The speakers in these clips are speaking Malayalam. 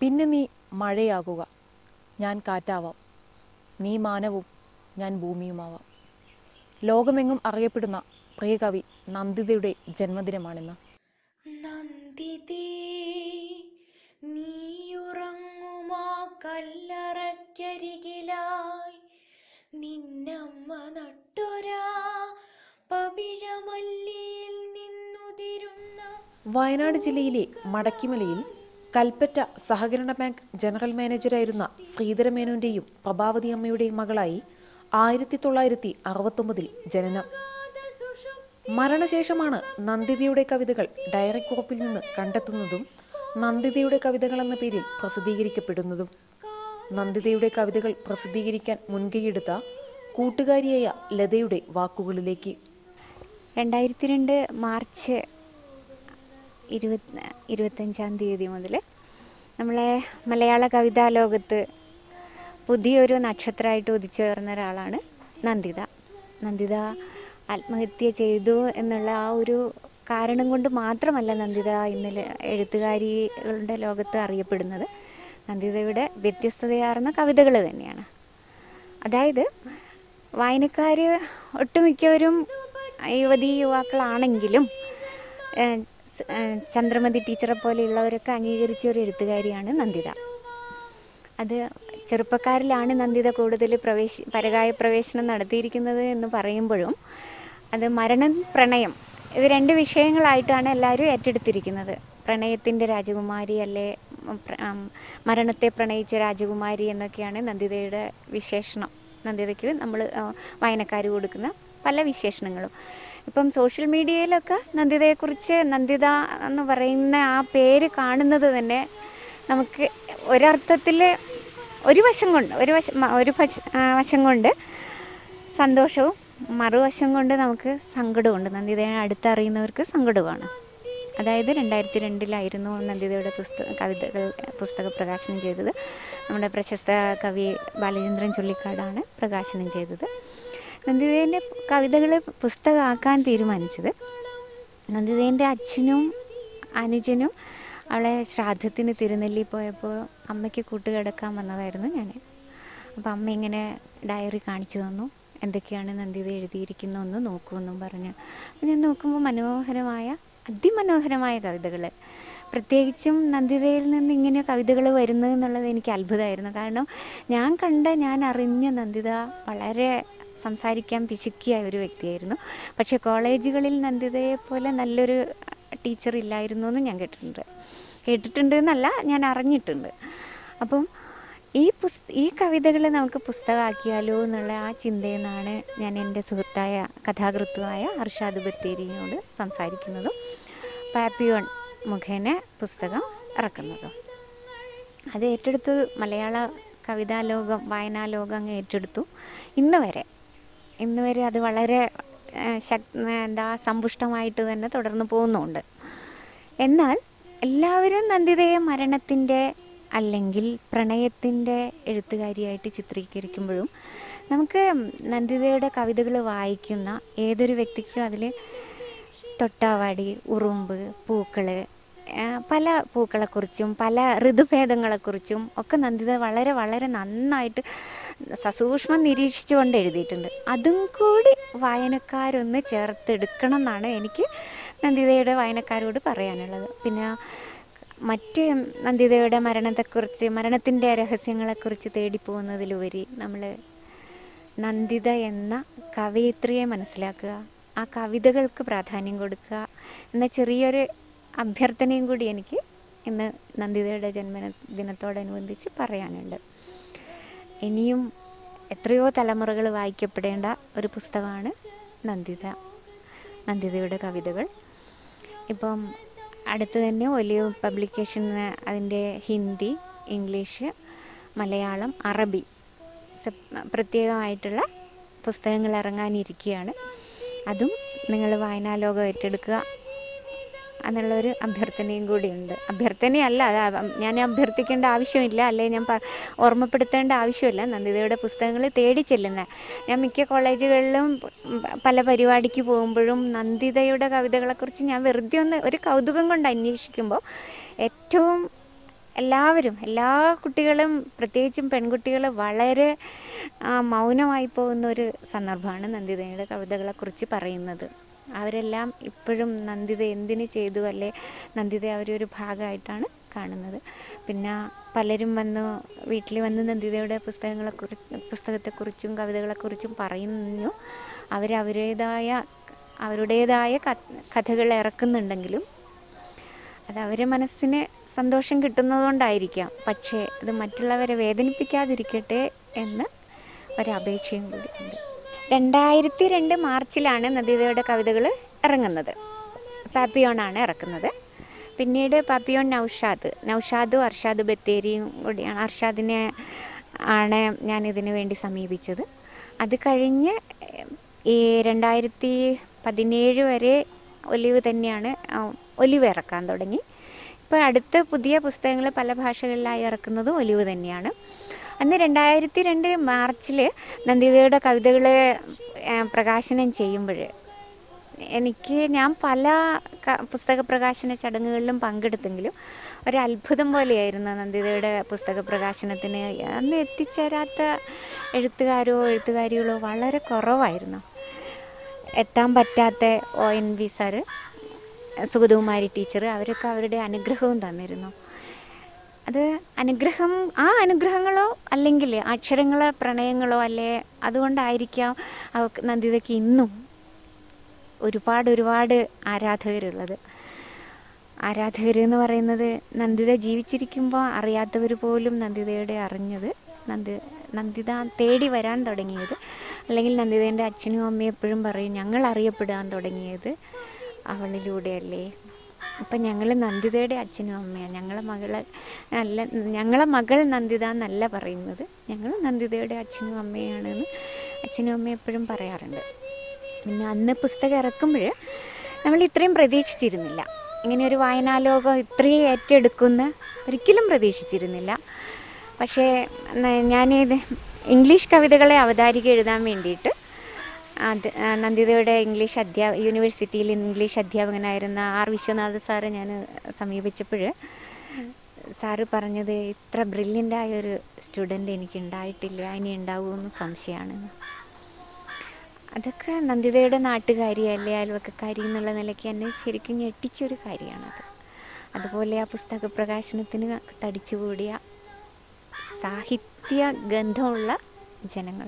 പിന്നെ നീ മഴയാകുക ഞാൻ കാറ്റാവാം നീ മാനവും ഞാൻ ഭൂമിയുമാവാം ലോകമെങ്ങും അറിയപ്പെടുന്ന പ്രിയകവി നന്ദിതയുടെ ജന്മദിനമാണിന്ന് നന്ദിതേ നീയുറങ്ങുമാ കല്ലറക്കരികിലായി നിന്നമ്മ നട്ടൊരാ പവിഴമല്ലിയിൽ നിന്നുതിരുന്ന വയനാട് ജില്ലയിലെ മടക്കിമലയിൽ കൽപ്പറ്റ സഹകരണ ബാങ്ക് ജനറൽ മാനേജരായിരുന്ന ശ്രീധരമേനോന്റെയും പ്രഭാവതി അമ്മയുടെയും മകളായി ആയിരത്തി തൊള്ളായിരത്തി അറുപത്തൊമ്പതിൽ ജനനം മരണശേഷമാണ് നന്ദിതയുടെ കവിതകൾ ഡയറി കുറിപ്പിൽ നിന്ന് കണ്ടെത്തുന്നതും നന്ദിതയുടെ കവിതകൾ എന്ന പേരിൽ പ്രസിദ്ധീകരിക്കപ്പെടുന്നതും നന്ദിതയുടെ കവിതകൾ പ്രസിദ്ധീകരിക്കാൻ മുൻകൈയെടുത്ത കൂട്ടുകാരിയായ ലതയുടെ വാക്കുകളിലേക്ക് രണ്ടായിരത്തി രണ്ട് മാർച്ച് ഇരുപത് ഇരുപത്തഞ്ചാം തീയതി മുതൽ നമ്മളെ മലയാള കവിതാ ലോകത്ത് പുതിയൊരു നക്ഷത്രമായിട്ട് ഉദിച്ചുയർന്ന ഒരാളാണ് നന്ദിത നന്ദിത ആത്മഹത്യ ചെയ്തു എന്നുള്ള ആ ഒരു കാരണം കൊണ്ട് മാത്രമല്ല നന്ദിത ഇന്നലെ എഴുത്തുകാരികളുടെ ലോകത്ത് അറിയപ്പെടുന്നത് നന്ദിതയുടെ വ്യത്യസ്തതയാർന്ന കവിതകൾ തന്നെയാണ് അതായത് വായനക്കാർ ഒട്ടുമിക്കവരും യുവതി യുവാക്കളാണെങ്കിലും ഏഹ്, സ്- ഏഹ്, ചന്ദ്രമതി ടീച്ചറെ പോലെയുള്ളവരൊക്കെ അംഗീകരിച്ച ഒരു എഴുത്തുകാരിയാണ് നന്ദിത അത് ചെറുപ്പക്കാരിലാണ് നന്ദിത കൂടുതൽ പ്രവേശി പരകായ പ്രവേശനം നടത്തിയിരിക്കുന്നത് എന്ന് പറയുമ്പോഴും അത് മരണം പ്രണയം ഇത് രണ്ട് വിഷയങ്ങളായിട്ടാണ് എല്ലാവരും ഏറ്റെടുത്തിരിക്കുന്നത് പ്രണയത്തിൻ്റെ രാജകുമാരി അല്ലേ ഉം, പ്ര- ആം, മരണത്തെ പ്രണയിച്ച രാജകുമാരി എന്നൊക്കെയാണ് നന്ദിതയുടെ വിശേഷണം നന്ദിതയ്ക്ക് നമ്മൾ വായനക്കാർ കൊടുക്കുന്ന പല വിശേഷണങ്ങളും ഇപ്പം സോഷ്യൽ മീഡിയയിലൊക്കെ നന്ദിതയെക്കുറിച്ച് നന്ദിത എന്ന് പറയുന്ന ആ പേര് കാണുന്നത് തന്നെ നമുക്ക് ഒരർത്ഥത്തിൽ ഒരു വശം കൊണ്ട് ഒരു വശം മ- ഒരു വശ- ആ, വശം കൊണ്ട് സന്തോഷവും മറുവശം കൊണ്ട് നമുക്ക് സങ്കടമുണ്ട് നന്ദിതയെ അടുത്തറിയുന്നവർക്ക് സങ്കടമാണ് അതായത് രണ്ടായിരത്തി രണ്ടിലായിരുന്നു നന്ദിതയുടെ പുസ്തക കവിതകൾ പുസ്തക പ്രകാശനം ചെയ്തത് നമ്മുടെ പ്രശസ്ത കവി ബാലചന്ദ്രൻ ചുള്ളിക്കാടാണ് പ്രകാശനം ചെയ്തത് നന്ദിതേൻ്റെ കവിതകൾ പുസ്തകമാക്കാൻ തീരുമാനിച്ചത് നന്ദിതേൻ്റെ അച്ഛനും അനുജനും അവളെ ശ്രാദ്ധത്തിന് തിരുനെല്ലി പോയപ്പോൾ അമ്മയ്ക്ക് കൂട്ടുകിടക്കാൻ വന്നതായിരുന്നു ഞാൻ അപ്പോൾ അമ്മ ഇങ്ങനെ ഡയറി കാണിച്ചു തന്നു എന്തൊക്കെയാണ് നന്ദിത എഴുതിയിരിക്കുന്നതെന്ന് നോക്കുമെന്നും പറഞ്ഞു അപ്പോൾ ഞാൻ നോക്കുമ്പോൾ മനോഹരമായ അതിമനോഹരമായ കവിതകൾ പ്രത്യേകിച്ചും നന്ദിതയിൽ നിന്ന് ഇങ്ങനെ കവിതകൾ വരുന്നത് എന്നുള്ളത് എനിക്ക് അത്ഭുതമായിരുന്നു കാരണം ഞാൻ കണ്ട ഞാൻ അറിഞ്ഞ നന്ദിത വളരെ സംസാരിക്കാൻ പിശുക്കിയ ഒരു വ്യക്തിയായിരുന്നു പക്ഷേ കോളേജുകളിൽ നന്ദിതയെ പോലെ നല്ലൊരു ടീച്ചർ ഇല്ലായിരുന്നു എന്ന് ഞാൻ കേട്ടിട്ടുണ്ട് കേട്ടിട്ടുണ്ട് എന്നല്ല ഞാൻ അറിഞ്ഞിട്ടുണ്ട് അപ്പം ഈ പുസ് ഈ കവിതകൾ നമുക്ക് പുസ്തകമാക്കിയാലോ എന്നുള്ള ആ ചിന്തയിൽ നിന്നാണ് ഞാൻ എൻ്റെ സുഹൃത്തായ കഥാകൃത്തുമായ അർഷാദ് ബത്തേരിയോട് സംസാരിക്കുന്നതും പാപ്പിയോൺ മുഖേന പുസ്തകം ഇറക്കുന്നതും അത് ഏറ്റെടുത്ത് മലയാള കവിതാ ലോകം വായനാ ലോകം അങ്ങ് ഏറ്റെടുത്തു ഇന്ന് വരെ ഇന്ന് വരെ അത് വളരെ ഏഹ്, ശക് എന്താ സമ്പുഷ്ടമായിട്ട് തന്നെ തുടർന്ന് പോകുന്നുണ്ട് എന്നാൽ എല്ലാവരും നന്ദിതയെ മരണത്തിൻ്റെ അല്ലെങ്കിൽ പ്രണയത്തിൻ്റെ എഴുത്തുകാരിയായിട്ട് ചിത്രീകരിക്കുമ്പോഴും നമുക്ക് നന്ദിതയുടെ കവിതകൾ വായിക്കുന്ന ഏതൊരു വ്യക്തിക്കും അതിൽ തൊട്ടാവാടി ഉറുമ്പ് പൂക്കൾ പല പൂക്കളെക്കുറിച്ചും പല ഋതുഭേദങ്ങളെക്കുറിച്ചും ഒക്കെ നന്ദിത വളരെ വളരെ നന്നായിട്ട് സസൂക്ഷ്മം നിരീക്ഷിച്ചുകൊണ്ട് എഴുതിയിട്ടുണ്ട് അതും കൂടി വായനക്കാരൊന്ന് ചേർത്തെടുക്കണം എന്നാണ് എനിക്ക് നന്ദിതയുടെ വായനക്കാരോട് പറയാനുള്ളത് പിന്നെ മറ്റ് നന്ദിതയുടെ മരണത്തെക്കുറിച്ച് മരണത്തിൻ്റെ രഹസ്യങ്ങളെക്കുറിച്ച് തേടിപ്പോകുന്നതിലുപരി നമ്മൾ നന്ദിത എന്ന കവയിത്രിയെ മനസ്സിലാക്കുക ആ കവിതകൾക്ക് പ്രാധാന്യം കൊടുക്കുക എന്ന ചെറിയൊരു അഭ്യർത്ഥനയും കൂടി എനിക്ക് ഇന്ന് നന്ദിതയുടെ ജന്മദിന ദിനത്തോടനുബന്ധിച്ച് പറയാനുണ്ട് ഇനിയും എത്രയോ തലമുറകൾ വായിക്കപ്പെടേണ്ട ഒരു പുസ്തകമാണ് നന്ദിത നന്ദിതയുടെ കവിതകൾ ഇപ്പം അടുത്ത് തന്നെ വലിയ പബ്ലിക്കേഷൻ അതിൻ്റെ ഹിന്ദി ഇംഗ്ലീഷ് മലയാളം അറബി സപ്- പ്രത്യേകമായിട്ടുള്ള പുസ്തകങ്ങൾ ഇറങ്ങാനിരിക്കുകയാണ് അതും നിങ്ങൾ വായനാലോകം ഏറ്റെടുക്കുക എന്നുള്ളൊരു അഭ്യർത്ഥനയും കൂടിയുണ്ട് അഭ്യർത്ഥനയല്ല അത് അവ- ഞാൻ അഭ്യർത്ഥിക്കേണ്ട ആവശ്യമില്ല അല്ലെ ഞാൻ പ- ഓർമ്മപ്പെടുത്തേണ്ട ആവശ്യമില്ല നന്ദിതയുടെ പുസ്തകങ്ങൾ തേടി ചെല്ലുന്ന ഞാൻ മിക്ക കോളേജുകളിലും പ- പല പരിപാടിക്ക് പോകുമ്പോഴും നന്ദിതയുടെ കവിതകളെക്കുറിച്ച് ഞാൻ വെറുതെ ഒന്ന് ഒരു കൗതുകം കൊണ്ട് അന്വേഷിക്കുമ്പോൾ ഏറ്റവും എല്ലാവരും എല്ലാ കുട്ടികളും പ്രത്യേകിച്ചും പെൺകുട്ടികൾ വളരെ ആ, മൗനമായി പോകുന്ന ഒരു സന്ദർഭമാണ് നന്ദിതയുടെ കവിതകളെക്കുറിച്ച് പറയുന്നത് അവരെല്ലാം ഇപ്പോഴും നന്ദിത എന്തിനു ചെയ്തു അല്ലെ നന്ദിത അവരൊരു ഭാഗമായിട്ടാണ് കാണുന്നത് പിന്നെ പലരും വന്ന് വീട്ടിൽ വന്ന് നന്ദിതയുടെ പുസ്തകങ്ങളെക്കുറിച്ച് പുസ്തകത്തെക്കുറിച്ചും കവിതകളെക്കുറിച്ചും പറയുന്നു അവരവരുടേതായ അവരുടേതായ ക- കഥകൾ ഇറക്കുന്നുണ്ടെങ്കിലും അത് അവരെ മനസ്സിന് സന്തോഷം കിട്ടുന്നതുകൊണ്ടായിരിക്കാം പക്ഷേ ഇത് മറ്റുള്ളവരെ വേദനിപ്പിക്കാതിരിക്കട്ടെ എന്ന് ഒരപേക്ഷയും കൂടിയുണ്ട് രണ്ടായിരത്തി രണ്ട് മാർച്ചിലാണ് നദിതയുടെ കവിതകൾ ഇറങ്ങുന്നത് പാപ്പിയോണാണ് ഇറക്കുന്നത് പിന്നീട് പാപ്പിയോൺ നൗഷാദ് നൗഷാദും അർഷാദ് ബത്തേരിയും കൂടിയാണ് അർഷാദിനെ ആണ് ഞാൻ ഇതിനു വേണ്ടി സമീപിച്ചത് അത് കഴിഞ്ഞ് ഈ രണ്ടായിരത്തി പതിനേഴ് വരെ ഒലിവ് തന്നെയാണ് ആ, ഒലിവ് ഇറക്കാൻ തുടങ്ങി ഇപ്പോൾ അടുത്ത പുതിയ പുസ്തകങ്ങൾ പല ഭാഷകളിലായി ഇറക്കുന്നതും ഒലിവ് തന്നെയാണ് അന്ന് രണ്ടായിരത്തി രണ്ട് മാർച്ചിൽ നന്ദിതയുടെ കവിതകൾ പ്രകാശനം ചെയ്യുമ്പോൾ എനിക്ക് ഞാൻ പല ക- പുസ്തക പ്രകാശന ചടങ്ങുകളിലും പങ്കെടുത്തെങ്കിലും ഒരു അത്ഭുതം പോലെയായിരുന്നു നന്ദിതയുടെ പുസ്തക പ്രകാശനത്തിന് അന്ന് എത്തിച്ചേരാത്ത എഴുത്തുകാരോ എഴുത്തുകാരികളോ വളരെ കുറവായിരുന്നു എത്താൻ പറ്റാത്ത O N V sir Sugathakumari teacher അവരൊക്കെ അവരുടെ അനുഗ്രഹവും തന്നിരുന്നു അത് അനുഗ്രഹം ആ അനുഗ്രഹങ്ങളോ അല്ലെങ്കിൽ അക്ഷരങ്ങളോ പ്രണയങ്ങളോ അല്ലേ അതുകൊണ്ടായിരിക്കാം അവർക്ക് നന്ദിതയ്ക്ക് ഇന്നും ഒരുപാട് ഒരുപാട് ആരാധകരുള്ളത് ആരാധകർ എന്ന് പറയുന്നത് നന്ദിത ജീവിച്ചിരിക്കുമ്പോൾ അറിയാത്തവർ പോലും നന്ദിതയുടെ അറിഞ്ഞത് നന്ദി നന്ദിത തേടി വരാൻ തുടങ്ങിയത് അല്ലെങ്കിൽ നന്ദിതേൻ്റെ അച്ഛനും അമ്മയും എപ്പോഴും പറയും ഞങ്ങൾ അറിയപ്പെടാൻ തുടങ്ങിയത് അവളിലൂടെയല്ലേ അപ്പം ഞങ്ങൾ നന്ദിതയുടെ അച്ഛനും അമ്മയാണ് ഞങ്ങളെ മകളെ അല്ല ഞങ്ങളെ മകൾ നന്ദിത എന്നല്ല പറയുന്നത് ഞങ്ങൾ നന്ദിതയുടെ അച്ഛനും അമ്മയാണെന്ന് അച്ഛനും അമ്മയും എപ്പോഴും പറയാറുണ്ട് പിന്നെ അന്ന് പുസ്തകം ഇറക്കുമ്പോൾ നമ്മൾ ഇത്രയും പ്രതീക്ഷിച്ചിരുന്നില്ല ഇങ്ങനെ ഒരു വായനാലോകം ഇത്രയും ഏറ്റെടുക്കുന്ന ഒരിക്കലും പ്രതീക്ഷിച്ചിരുന്നില്ല പക്ഷേ ന- ഞാനിത് ഇംഗ്ലീഷ് കവിതകളെ അവതാരിക എഴുതാൻ വേണ്ടിയിട്ട് അത് ആ, നന്ദിതയുടെ ഇംഗ്ലീഷ് അധ്യാ യൂണിവേഴ്സിറ്റിയിൽ ഇംഗ്ലീഷ് അധ്യാപകനായിരുന്ന ആർ വിശ്വനാഥ് സാറ് ഞാൻ സമീപിച്ചപ്പോൾ സാറ് പറഞ്ഞത് ഇത്ര ബ്രില്യൻ്റായ ഒരു സ്റ്റുഡൻ്റ് എനിക്ക് ഉണ്ടായിട്ടില്ല ഇനി ഉണ്ടാവുമെന്ന് സംശയമാണെന്ന് അതൊക്കെ നന്ദിതയുടെ നാട്ടുകാരി അല്ലെ അയൽവക്കക്കാരി എന്നുള്ള നിലയ്ക്ക് എന്നെ ശരിക്കും ഞെട്ടിച്ചൊരു കാര്യമാണത് അതുപോലെ ആ പുസ്തക പ്രകാശനത്തിന് തടിച്ചുകൂടിയ സാഹിത്യ ഗന്ധമുള്ള ജനങ്ങൾ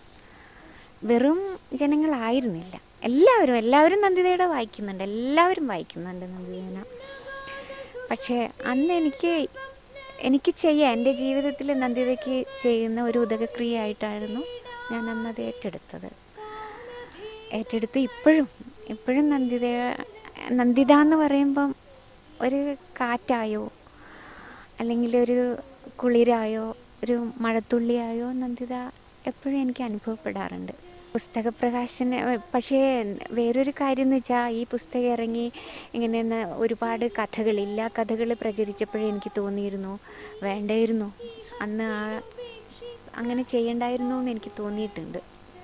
വെറും ജനങ്ങളായിരുന്നില്ല എല്ലാവരും എല്ലാവരും നന്ദിതയുടെ വായിക്കുന്നുണ്ട് എല്ലാവരും വായിക്കുന്നുണ്ട് നന്ദിതേന പക്ഷേ അന്ന് എനിക്ക് എനിക്ക് ചെയ്യാൻ എൻ്റെ ജീവിതത്തിൽ നന്ദിതയ്ക്ക് ചെയ്യുന്ന ഒരു ഉദകക്രിയയായിട്ടായിരുന്നു ഞാൻ അന്ന് അത് ഏറ്റെടുത്തത് ഏറ്റെടുത്ത് ഇപ്പോഴും ഇപ്പോഴും നന്ദിത നന്ദിത എന്ന് പറയുമ്പം ഒരു കാറ്റായോ അല്ലെങ്കിൽ ഒരു കുളിരായോ ഒരു മഴത്തുള്ളിയായോ നന്ദിത എപ്പോഴും എനിക്ക് അനുഭവപ്പെടാറുണ്ട് പുസ്തക പ്രകാശന പക്ഷേ വേറൊരു കാര്യം എന്ന് വെച്ചാൽ ഈ പുസ്തകം ഇറങ്ങി ഇങ്ങനെ ന- ഒരുപാട് കഥകളില്ല കഥകൾ പ്രചരിച്ചപ്പോഴേ എനിക്ക് തോന്നിയിരുന്നു വേണ്ടായിരുന്നു അന്ന് ആ അങ്ങനെ ചെയ്യണ്ടായിരുന്നു എന്ന് എനിക്ക് തോന്നിയിട്ടുണ്ട്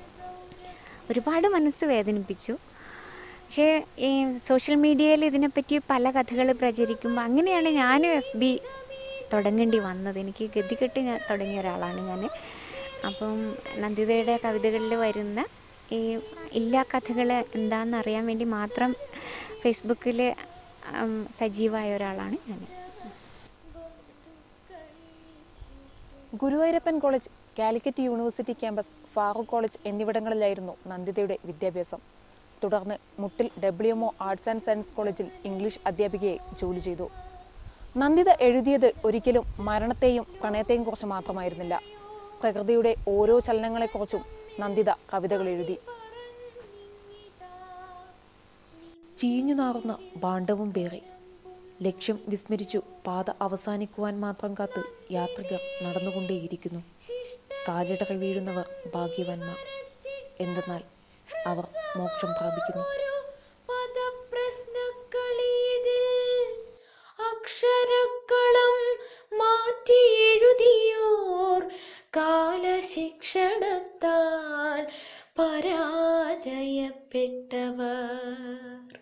ഒരുപാട് മനസ്സ് വേദനിപ്പിച്ചു പക്ഷേ ഈ സോഷ്യൽ മീഡിയയിൽ ഇതിനെപ്പറ്റി പല കഥകൾ പ്രചരിക്കുമ്പോൾ അങ്ങനെയാണ് ഞാൻ എഫ് ബി തുടങ്ങേണ്ടി വന്നത് എനിക്ക് ഗതികെട്ട് ഞാൻ തുടങ്ങിയ ഒരാളാണ് ഞാൻ അപ്പം നന്ദിതയുടെ കവിതകളിൽ വരുന്ന ഈ ഇല്ലാ കഥകൾ എന്താണെന്ന് അറിയാൻ വേണ്ടി മാത്രം ഫേസ്ബുക്കിൽ സജീവമായ ഒരാളാണ് ഞാൻ Guruvayurappan college Calicut university campus Farook college എന്നിവിടങ്ങളിലായിരുന്നു നന്ദിതയുടെ വിദ്യാഭ്യാസം തുടർന്ന് Muttil W M O arts and science കോളേജിൽ ഇംഗ്ലീഷ് അധ്യാപികയെ ജോലി ചെയ്തു നന്ദിത എഴുതിയത് ഒരിക്കലും മരണത്തെയും പ്രണയത്തെയും കുറിച്ച് മാത്രമായിരുന്നില്ല പ്രകൃതിയുടെ ഓരോ ചലനങ്ങളെക്കുറിച്ചും നന്ദിത കവിതകൾ എഴുതി ചീഞ്ഞു നാറുന്ന ഭാണ്ഡവും പേറി ലക്ഷ്യം വിസ്മരിച്ചു പാത അവസാനിക്കുവാൻ മാത്രം കാത്ത് യാത്രികർ നടന്നുകൊണ്ടേയിരിക്കുന്നു കാലിടറി വീഴുന്നവർ ഭാഗ്യവാന്മാർ എന്തെന്നാൽ അവർ മോക്ഷം പ്രാപിക്കുന്നു പദപ്രശ്നക്കളിതിൽ അക്ഷരക്കളം മാറ്റി എഴുതിയോർ കാലശിക്ഷണത്താൽ പരാജയപ്പെട്ടവർ